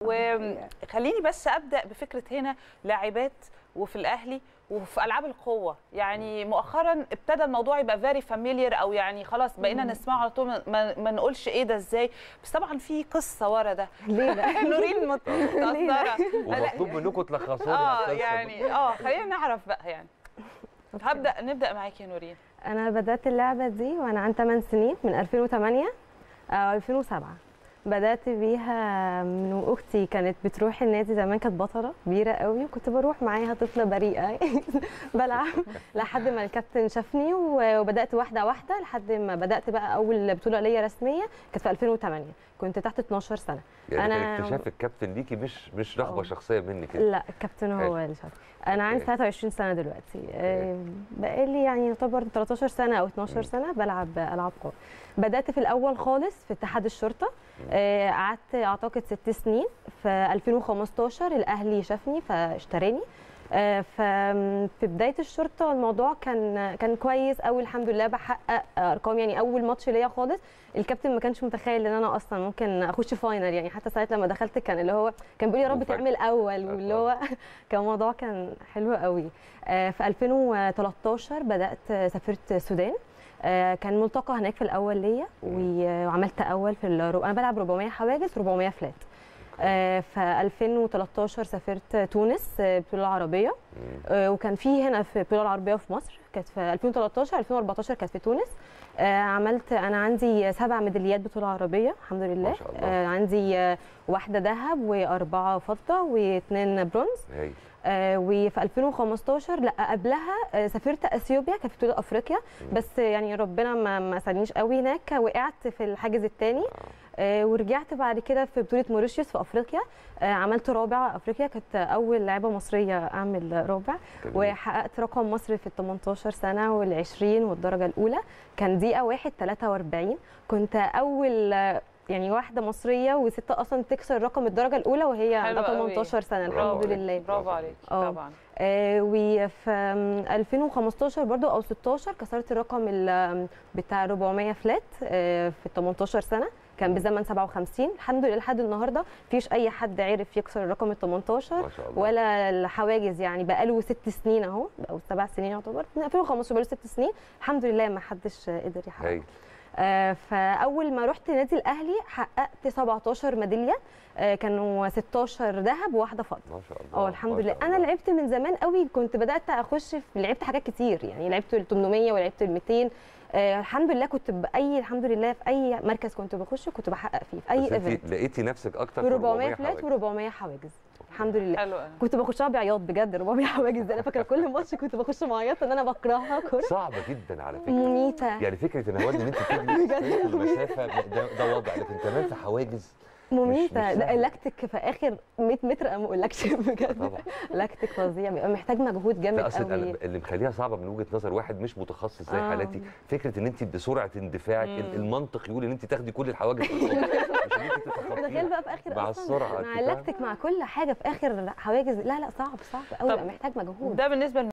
وخليني بس ابدا بفكره هنا لاعبات وفي الاهلي وفي العاب القوه يعني مؤخرا ابتدى الموضوع يبقى فيري فاميليار او يعني خلاص بقينا نسمعه على طول ما, ما نقولش ايه ده ازاي بس طبعا في قصه ورا ده ليه لا نورين مت- متاثره ومطلوب منكم تلخصوا لي اه القصة دي. يعني اه خلينا نعرف بقى يعني هبدا نبدا معاكي يا نورين انا بدات اللعبه دي وانا عندي 8 سنين من 2008 او 2007 بدات بيها من اختي كانت بتروح النادي زمان كانت بطله كبيره قوي وكنت بروح معاها طفله بريئه بلعب لحد ما الكابتن شافني و- وبدات واحده واحده لحد ما بدات بقى اول بطوله ليا رسميه كانت في 2008 كنت تحت 12 سنه يعني أنا- كان اكتشاف الكابتن ليكي مش مش رغبه آه. شخصيه منك كده لا الكابتن هو حلو. اللي شاف انا عندي أوكي. 23 سنه دلوقتي آه، بقالي يعني يعتبر 13 سنه او 12 سنه بلعب العاب قوه بدات في الاول خالص في اتحاد الشرطه آه، قعدت اعتقد ست سنين في 2015 الاهلي شافني فاشتراني آه، ففي بدايه الشرطه الموضوع كان كان كويس قوي الحمد لله بحقق ارقام يعني اول ماتش ليا خالص الكابتن ما كانش متخيل ان انا اصلا ممكن اخش فاينل يعني حتى ساعه لما دخلت كان اللي هو كان بيقول يا رب مفاجأة. تعمل اول واللي هو كان الموضوع كان حلو قوي آه، في 2013 بدات آه، سافرت السودان آه، كان ملتقى هناك في الاول ليا و- وعملت اول في الرو... انا بلعب 400 حواجز 400 فلات آه، في 2013 سافرت تونس آه، بطوله عربيه مم. آه، وكان في هنا في البطوله العربيه في مصر كانت في 2013 2014 كانت في تونس آه، عملت انا عندي سبع ميداليات بطوله عربيه الحمد لله ما شاء الله. آه، عندي آه، واحده ذهب واربعه فضه واثنين برونز هايل آه، وفي 2015 لا قبلها آه، سافرت اثيوبيا كانت في بطوله افريقيا بس يعني ربنا ما ما ساعدنيش قوي هناك وقعت في الحاجز الثاني ورجعت بعد كده في بطوله موريشيوس في افريقيا آه، عملت رابع افريقيا كانت اول لاعبه مصريه اعمل رابع جميل. وحققت رقم مصر في ال 18 سنه وال 20 والدرجه الاولى كان دقيقه 1 43 كنت اول آه، يعني واحده مصريه وستة اصلا تكسر رقم الدرجه الاولى وهي حلو عندها قوي. 18 سنه برافو الحمد عليك. لله برافو عليك آه. طبعا آه، وفي آم، 2015 برضو او 16 كسرت الرقم ال- آم، بتاع 400 فلات آه، في 18 سنه كان بزمن 57 الحمد لله لحد النهارده مفيش اي حد عرف يكسر الرقم ال 18 ما شاء الله ولا الحواجز يعني بقاله ست سنين اهو او سبع سنين يعتبر من 2015 بقاله ست سنين الحمد لله ما حدش قدر يحقق هايل آه، فاول ما رحت نادي الاهلي حققت 17 ميداليه آه، كانوا 16 ذهب وواحده فضه ما شاء الله اه الحمد ما لله شاء انا الله. لعبت من زمان قوي كنت بدات اخش في لعبت حاجات كتير يعني لعبت ال 800 ولعبت ال 200 آه الحمد لله كنت باي الحمد لله في اي مركز كنت بخشه كنت بحقق فيه في اي بس ايفنت انت لقيتي نفسك اكتر في في 400 حواجز. فلات و400 حواجز الحمد لله حلو قوي كنت بخشها بعياط بجد 400 حواجز دي انا فاكره كل ماتش كنت بخش معيط ان انا بكرهها كوره صعبه جدا على فكره مميته يعني فكره ان هواد ان انت تجري في المسافه ده, ده وضع لكن كمان في حواجز مميته مش لا، سهل. لاكتيك في اخر 100 متر انا ما اقولكش بجد طبعا لاكتيك فظيع بيبقى محتاج مجهود جامد لا اصل قوي أنا- اللي مخليها صعبه من وجهه نظر واحد مش متخصص زي آه. حالاتي فكره ان انت بسرعه اندفاعك مم. ال- المنطق يقول ان انت تاخدي كل الحواجز في الأرض، مش ان انت تخيل تتخطيها بقى في اخر مع أصلاً السرعة، مع أنت فاهمة؟ اللاكتيك مع كل حاجه في اخر حواجز لا لا صعب صعب قوي طب بقى محتاج مجهود ده بالنسبه